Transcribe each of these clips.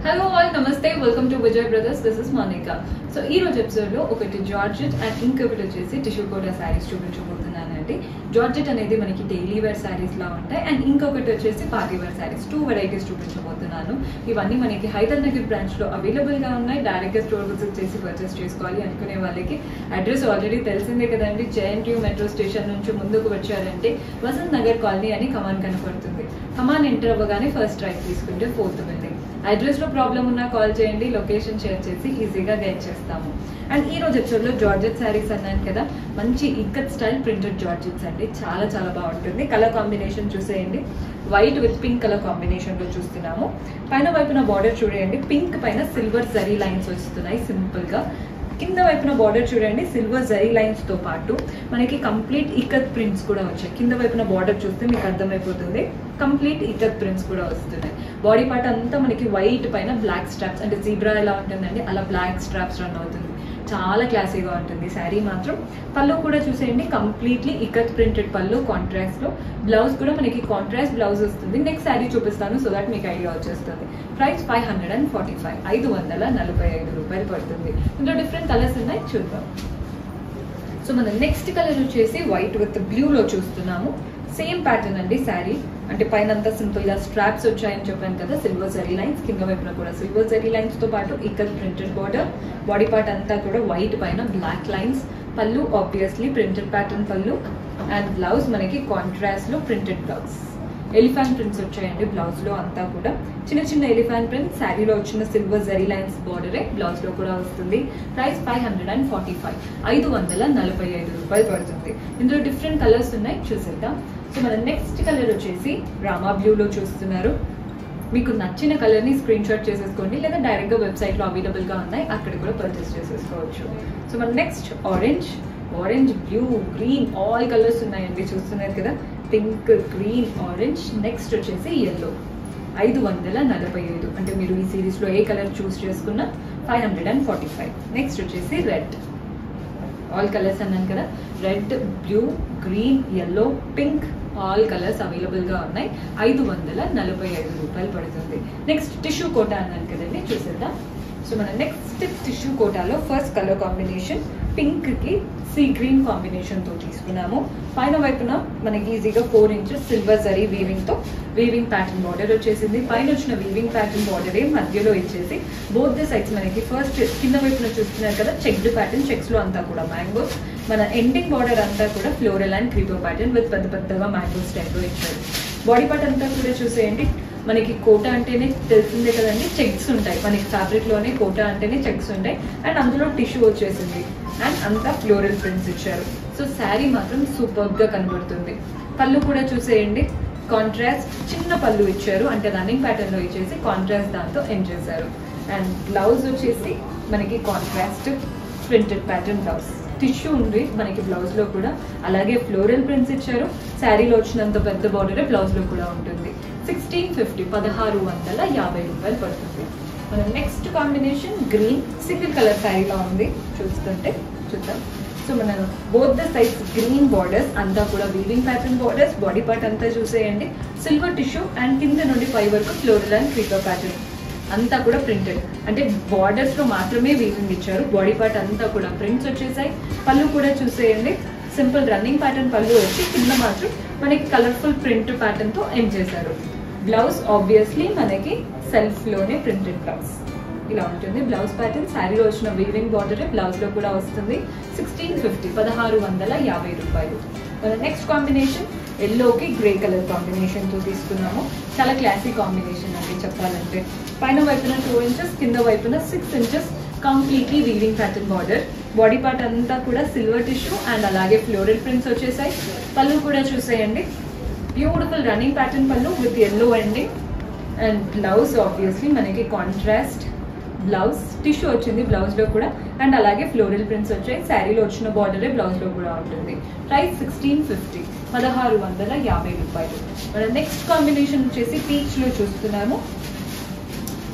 hello all నమస్తే welcome to Vijay Brothers this is Monika so ఈ రోజు ఎపిసోడ్ లో ఒకటి జార్జెట్ అండ్ ఇంకొకటి వచ్చేసి టిష్యూ కోటా శారీస్ చూపించబోతున్నానండి జార్జెట్ అనేది మనకి డైలీ వేర్ శారీస్ లా ఉంటాయి అండ్ ఇంకొకటి వచ్చేసి party wear saris two varieties చూపించబోతున్నాను ఇవన్నీ మనకి హైదర్ నగర్ బ్రాంచ్ లో అవైలబుల్ గా ఉన్నాయి డైరెక్ట్ గా స్టోర్ విజిట్ చేసి పర్చేస్ చేసుకోవాలి అనుకునే వాళ్ళకి అడ్రస్ ఆల్రెడీ తెలిసిందే కదండి జేఎన్టీయూ మెట్రో స్టేషన్ నుంచి ముందుకు వచ్చారంటే వసంత్ నగర్ కాలనీ అని కమాన్ కనపడుతుంది కమాన్ ఎంటర్ అవ్వగానే ఫస్ట్ రైట్ తీసుకుంటే ఫోర్త్ బిల్డింగ్ అడ్రస్ లో ప్రాబ్లం ఉన్నా కాల్ చేయండి లొకేషన్ షేర్ చేసి ఈజీగా గైడ్ చేస్తాము అండ్ ఈ రోజు ఎపిసోడ్ లో జార్జెట్ శారీస్ అన్నాను కదా మంచి ఇక్కత్ స్టైల్ ప్రింటెడ్ జార్జెట్స్ అండి చాలా చాలా బాగుంటుంది కలర్ కాంబినేషన్ చూసేయండి white with pink colour combination లో చూస్తున్నాము పైన వైపున బార్డర్ చూడండి పింక్ పైన సిల్వర్ జరీ లైన్స్ వస్తున్నాయి సింపుల్ గా కింద వైపున బార్డర్ చూడండి సిల్వర్ జరీ లైన్స్ తో పాటు మనకి కంప్లీట్ ఇకత్ ప్రింట్స్ కూడా వచ్చాయి కింద వైపున బార్డర్ చూస్తే మీకు అర్థమైపోతుంది కంప్లీట్ ఇకత్ ప్రింట్స్ కూడా వస్తున్నాయి బాడీ పార్ట్ అంతా మనకి వైట్ పైన బ్లాక్ స్ట్రాప్స్ అంటే జీబ్రా ఎలా ఉంటుందండి అలా బ్లాక్ స్ట్రాప్స్ రన్ అవుతుంది చాలా క్లాసీగా ఉంటుంది శారీ మాత్రం పళ్ళు కూడా చూసేయండి కంప్లీట్లీ ఇకత్ ప్రింటెడ్ పళ్ళు కాంట్రాస్ట్ లో బ్లౌజ్ కూడా మనకి కాంట్రాస్ట్ బ్లౌజ్ వస్తుంది నెక్స్ట్ శారీ చూపిస్తాను సో దట్ మీకు ఐడియా వచ్చేస్తుంది price five hundred and forty five ఐదు వందల నలభై ఐదు రూపాయలు పడుతుంది ఇందులో డిఫరెంట్ కలర్స్ ఉన్నాయి చూద్దాం సో మన నెక్స్ట్ కలర్ వచ్చేసి వైట్ విత్ బ్లూలో చూస్తున్నాము సేమ్ ప్యాటర్న్ అండి శారీ అంటే పైన అంతా సింపుల్ గా స్ట్రాప్స్ వచ్చాయని చెప్పాను కదా సిల్వర్ జరీ లైన్స్ కింద వైపున కూడా సిల్వర్ జరీ లైన్స్ తో పాటు ఇక్కడ ప్రింటెడ్ బార్డర్ బాడీ పార్ట్ అంతా కూడా వైట్ పైన బ్లాక్ లైన్స్ పళ్ళు ఆబ్వియస్లీ ప్రింటెడ్ ప్యాటర్న్ పళ్ళు అండ్ బ్లౌజ్ మనకి కాంట్రాస్ట్ లో ప్రింటెడ్ బ్లౌజ్ ఎలిఫాంట్ ప్రింట్స్ వచ్చాయండి బ్లౌజ్ లో అంతా కూడా చిన్న చిన్న ఎలిఫాంట్ ప్రింట్ శారీలో వచ్చిన సిల్వర్ జరీ లైన్స్ బార్డరే బ్లౌజ్ లో కూడా వస్తుంది price five hundred and forty five ఐదు వందల నలభై ఐదు రూపాయలు పడుతుంది ఇందులో డిఫరెంట్ కలర్స్ ఉన్నాయి చూసేద్దాం సో మన నెక్స్ట్ కలర్ వచ్చేసి రామా బ్లూలో చూస్తున్నారు మీకు నచ్చిన కలర్ ని స్క్రీన్ షాట్ చేసేసుకోండి లేదా డైరెక్ట్ గా వెబ్సైట్ లో అవైలబుల్ గా ఉన్నాయి అక్కడ కూడా పర్చేస్ చేసేసుకోవచ్చు సో మన next orange orange blue green all colours ఉన్నాయండి చూస్తున్నారు కదా పింక్ గ్రీన్ ఆరెంజ్ నెక్స్ట్ వచ్చేసి ఎల్లో ఐదు వందల నలభై ఐదు అంటే మీరు ఈ సిరీస్ లో ఏ కలర్ చూస్ చేసుకున్నా five hundred and forty five next వచ్చేసి రెడ్ ఆల్ కలర్స్ అన్నాను కదా red blue green yellow pink all colours available గా ఉన్నాయి ఐదు వందల నలభై ఐదు రూపాయలు పడుతుంది నెక్స్ట్ టిష్యూ కోటా అన్నాను కదండి చూసేద్దాం సో మన నెక్స్ట్ టిష్యూ కోటాలో ఫస్ట్ కలర్ కాంబినేషన్ పింక్ కి సీ గ్రీన్ కాంబినేషన్ తో తీసుకున్నాము పైన వైపున మనకి ఈజీగా four inches silver zari weaving తో వీవింగ్ ప్యాటర్న్ బార్డర్ వచ్చేసింది పైన వచ్చిన వీవింగ్ ప్యాటర్న్ బార్డరే మధ్యలో ఇచ్చేసి బోత్ ది సైడ్స్ మనకి ఫస్ట్ కింద వైపున చూస్తున్నారు కదా చెక్డ్ ప్యాటర్న్ చెక్స్ లో అంతా కూడా మ్యాంగోస్ మన ఎండింగ్ బార్డర్ అంతా కూడా floral and creeper pattern with పెద్ద పెద్దగా మ్యాంగోస్ టైప్ ఇచ్చారు బాడీ పార్ట్ అంతా కూడా చూసేయండి మనకి కోట అంటేనే తెలిసిందే కదండి చెక్స్ ఉంటాయి మనకి ఫ్యాబ్రిక్ లోనే కోట అంటేనే చెక్స్ ఉంటాయి అండ్ అందులో టిష్యూ వచ్చేసింది అండ్ అంతా ఫ్లోరల్ ప్రింట్స్ ఇచ్చారు సో శారీ మాత్రం సూపర్ గా కనబడుతుంది పళ్ళు కూడా చూసేయండి కాంట్రాస్ట్ చిన్న పళ్ళు ఇచ్చారు అంటే రన్నింగ్ ప్యాటర్న్ లో ఇచ్చేసి కాంట్రాస్ట్ దాంతో ఎండ్ చేశారు అండ్ బ్లౌజ్ వచ్చేసి మనకి contrast printed pattern blouse tissue ఉంది మనకి బ్లౌజ్ లో కూడా అలాగే ఫ్లోరల్ ప్రింట్స్ ఇచ్చారు శారీలో వచ్చినంత పెద్ద బార్డర్ బ్లౌజ్ లో కూడా ఉంటుంది సిక్స్టీన్ ఫిఫ్టీ పదహారు వందల యాభై రూపాయలు పడుతుంది మన next combination green single colour శారీలో ఉంది చూస్తుంటే చూద్దాం సో మన both the sides green borders అంతా కూడా weaving pattern borders body part అంతా చూసేయండి సిల్వర్ టిష్యూ అండ్ కింద నుండి పై వరకు ఫ్లోరల్ అండ్ క్రీపర్ ప్యాటర్న్ అంతా కూడా ప్రింటెడ్ అంటే బార్డర్స్ లో మాత్రమే వీవింగ్ ఇచ్చారు బాడీ పార్ట్ అంతా కూడా ప్రింట్స్ వచ్చేసాయి పళ్ళు కూడా చూసేయండి సింపుల్ రన్నింగ్ ప్యాటర్న్ పళ్ళు వచ్చి కింద మాత్రం మనకి కలర్ఫుల్ ప్రింట్ ప్యాటర్న్ తో ఎండ్ చేశారు బ్లౌజ్ ఆబ్వియస్లీ మనకి సెల్ఫ్ లోనే ప్రింటెడ్ బ్లౌజ్ ఇలా ఉంటుంది బ్లౌజ్ ప్యాటర్న్ శారీలో వచ్చిన వీవింగ్ బార్డర్ బ్లౌజ్ లో కూడా వస్తుంది సిక్స్టీన్ ఫిఫ్టీ పదహారు వందల యాభై రూపాయలు మన నెక్స్ట్ కాంబినేషన్ ఎల్లోకి గ్రే కలర్ కాంబినేషన్ తో తీసుకున్నాము చాలా క్లాసీ కాంబినేషన్ అండి చెప్పాలంటే పైన వైపున టూ ఇంచెస్ కింద వైపున six inches completely weaving pattern border body part అంతా కూడా సిల్వర్ టిష్యూ అండ్ అలాగే ఫ్లోరల్ ప్రింట్స్ వచ్చేసాయి పళ్ళు కూడా చూసేయండి బ్యూటిఫుల్ రన్నింగ్ ప్యాటర్న్ పళ్ళు with yellow ending and blouse obviously మనకి కాంట్రాస్ట్ బ్లౌజ్ టిష్యూ వచ్చింది బ్లౌజ్ లో కూడా అండ్ అలాగే ఫ్లోరల్ ప్రింట్స్ వచ్చాయి శారీలో వచ్చిన బార్డరే బ్లౌజ్ లో కూడా ఉంటుంది ప్రైస్ సిక్స్టీన్ ఫిఫ్టీ పదహారు వందల యాభై రూపాయలు మన నెక్స్ట్ కాంబినేషన్ వచ్చేసి పీచ్ లో చూస్తున్నాము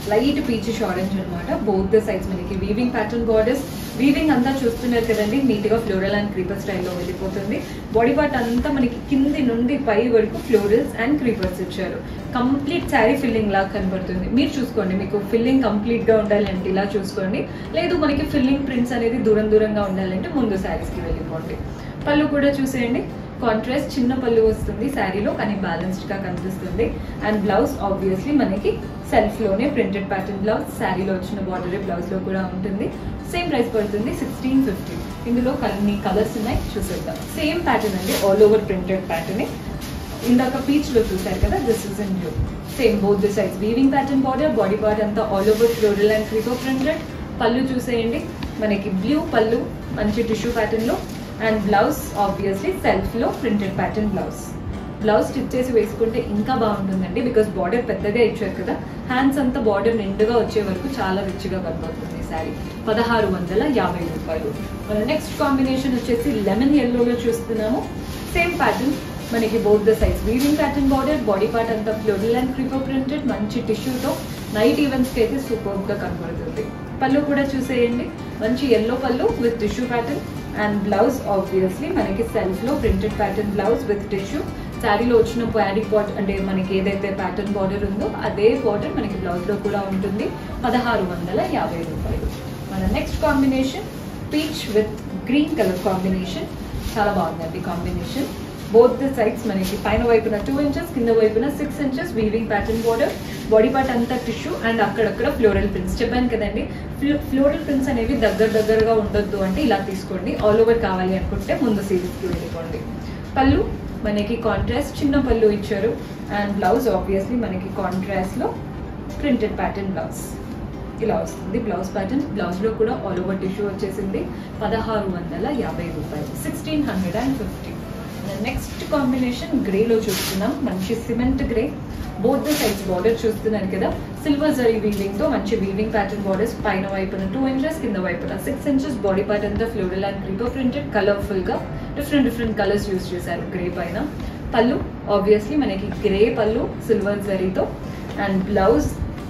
లైట్ పీచిష్ ఆరెంజ్ అనమాట బోత్ ద సైడ్స్ మనకి వీవింగ్ ప్యాటర్న్ బార్డర్స్ వీవింగ్ అంతా చూస్తున్నారు కదండి నీట్ గా ఫ్లోరల్ అండ్ క్రీపర్ స్టైల్లో వెళ్ళిపోతుంది బాడీ పార్ట్ అంతా మనకి కింది నుండి పై వరకు ఫ్లోరల్స్ అండ్ క్రీపర్స్ ఇచ్చారు కంప్లీట్ శారీ ఫిల్లింగ్ లాగా కనబడుతుంది మీరు చూసుకోండి మీకు ఫిల్లింగ్ కంప్లీట్ గా ఉండాలంటే ఇలా చూసుకోండి లేదు మనకి ఫిల్లింగ్ ప్రింట్స్ అనేది దూరం దూరంగా ఉండాలంటే ముందు శారీస్ కి వెళ్ళిపోండి పళ్ళు కూడా చూసేయండి కాంట్రాస్ట్ చిన్న పళ్ళు వస్తుంది శారీలో కానీ బ్యాలెన్స్డ్ గా కనిపిస్తుంది అండ్ బ్లౌజ్ ఆబ్వియస్లీ మనకి సెల్ఫ్ లోనే ప్రింటెడ్ ప్యాటర్న్ బ్లౌజ్ శారీలో వచ్చిన బార్డర్ బ్లౌజ్ లో కూడా ఉంటుంది సేమ్ ప్రైస్ పడుతుంది సిక్స్టీన్ ఫిఫ్టీ ఇందులో కొన్ని కలర్స్ ఉన్నాయి చూసేద్దాం సేమ్ ప్యాటర్న్ అండి ఆల్ ఓవర్ ప్రింటెడ్ ప్యాటర్న్ ఇందాక పీచ్ లో చూసారు కదా this is in blue same both the సైజ్ weaving pattern border body part అంతా all over floral and creeper printed పళ్ళు చూసేయండి మనకి బ్లూ పళ్ళు మంచి టిష్యూ ప్యాటర్న్ లో అండ్ బ్లౌజ్ ఆబ్వియస్లీ సెల్ఫ్ లో printed pattern blouse blouse stitch చేసి వేసుకుంటే ఇంకా బాగుంటుందండి బికాస్ బార్డర్ పెద్దగా ఇచ్చారు కదా హ్యాండ్స్ అంతా బార్డర్ నిండుగా వచ్చే వరకు చాలా రిచ్గా కనబడుతుంది శారీ పదహారు వందల యాభై రూపాయలు మన నెక్స్ట్ కాంబినేషన్ వచ్చేసి లెమన్ ఎల్లోలో చూస్తున్నాము సేమ్ ప్యాటర్న్ మనకి బోత్ ద సైజ్ weaving pattern border body part అంతా ఫ్లోరల్ అండ్ క్రిపో ప్రింటెడ్ మంచి టిష్యూతో నైట్ ఈవెంట్స్కి అయితే సూపర్ గా కనబడుతుంది పళ్ళు కూడా చూసేయండి మంచి ఎల్లో పళ్ళు with tissue pattern and blouse obviously మనకి సెల్ఫ్ లో printed pattern blouse with tissue శారీలో వచ్చిన ప్యాడీ పాట్ అంటే మనకి ఏదైతే ప్యాటర్న్ బార్డర్ ఉందో అదే బార్డర్ మనకి బ్లౌజ్ లో కూడా ఉంటుంది పదహారు వందల యాభై రూపాయలు మన next combination peach with green colour combination చాలా బాగుందండి కాంబినేషన్ బోత్ ద సైడ్స్ మనకి పైన వైపున టూ ఇంచెస్ కింద వైపున six inches weaving pattern border body part అంతా టిష్యూ అండ్ అక్కడక్కడ ఫ్లోరల్ ప్రింట్స్ చెప్పాను కదండి ఫ్లోరల్ ప్రింట్స్ అనేవి దగ్గర దగ్గరగా ఉండొద్దు అంటే ఇలా తీసుకోండి ఆల్ ఓవర్ కావాలి అనుకుంటే ముందు సిరీస్కి వెళ్ళిపోండి పళ్ళు మనకి కాంట్రాస్ట్ చిన్న పళ్ళు ఇచ్చారు అండ్ బ్లౌజ్ ఆబ్వియస్లీ మనకి కాంట్రాస్ట్లో ప్రింటెడ్ ప్యాటర్న్ బ్లౌజ్ ఇలా వస్తుంది బ్లౌజ్ ప్యాటర్న్ బ్లౌజ్లో కూడా ఆల్ ఓవర్ టిష్యూ వచ్చేసింది పదహారు వందల యాభై రూపాయలు sixteen hundred and fifty next combination గ్రేలో చూస్తున్నాం మంచి cement grey both the sides border చూస్తున్నారు కదా సిల్వర్ జరీ వీవింగ్ తో మంచి వీవింగ్ ప్యాటర్న్ బార్డర్స్ పైన వైపున టూ ఇంచెస్ కింద వైపున సిక్స్ ఇంచెస్ బాడీ పార్ట్ అంతా floral and creeper printed colourful గా డిఫరెంట్ డిఫరెంట్ కలర్స్ యూస్ చేశారు గ్రే పైన పళ్ళు ఆబ్వియస్లీ మనకి గ్రే పళ్ళు సిల్వర్ జరీతో అండ్ బ్లౌజ్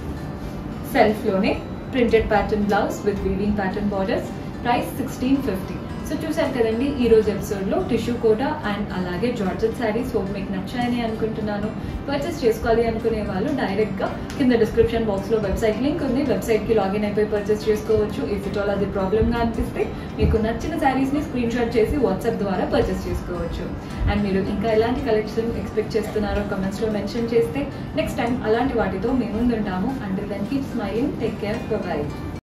సెల్ఫ్ లోనే printed pattern blouse with weaving pattern borders price sixteen fifty so చూసారు కదండి ఈ రోజు ఎపిసోడ్ లో టిష్యూ కోట అండ్ అలాగే జార్జెట్ శారీస్ హోప్ మీకు నచ్చాయని అనుకుంటున్నాను పర్చేస్ చేసుకోవాలి అనుకునే వాళ్ళు డైరెక్ట్ గా కింద డిస్క్రిప్షన్ బాక్స్ లో వెబ్సైట్ లింక్ ఉంది వెబ్సైట్ కి లాగిన్ అయిపోయి పర్చేస్ చేసుకోవచ్చు ఇఫ్ ఇట్ ఆల్ అది ప్రాబ్లమ్ గా అనిపిస్తే మీకు నచ్చిన శారీస్ ని స్క్రీన్ షాట్ చేసి వాట్సాప్ ద్వారా పర్చేస్ చేసుకోవచ్చు అండ్ మీరు ఇంకా ఎలాంటి కలెక్షన్ ఎక్స్పెక్ట్ చేస్తున్నారో కమెంట్స్ లో మెన్షన్ చేస్తే నెక్స్ట్ టైం అలాంటి వాటితో మేము ముందుంటాము and then keep smiling take care by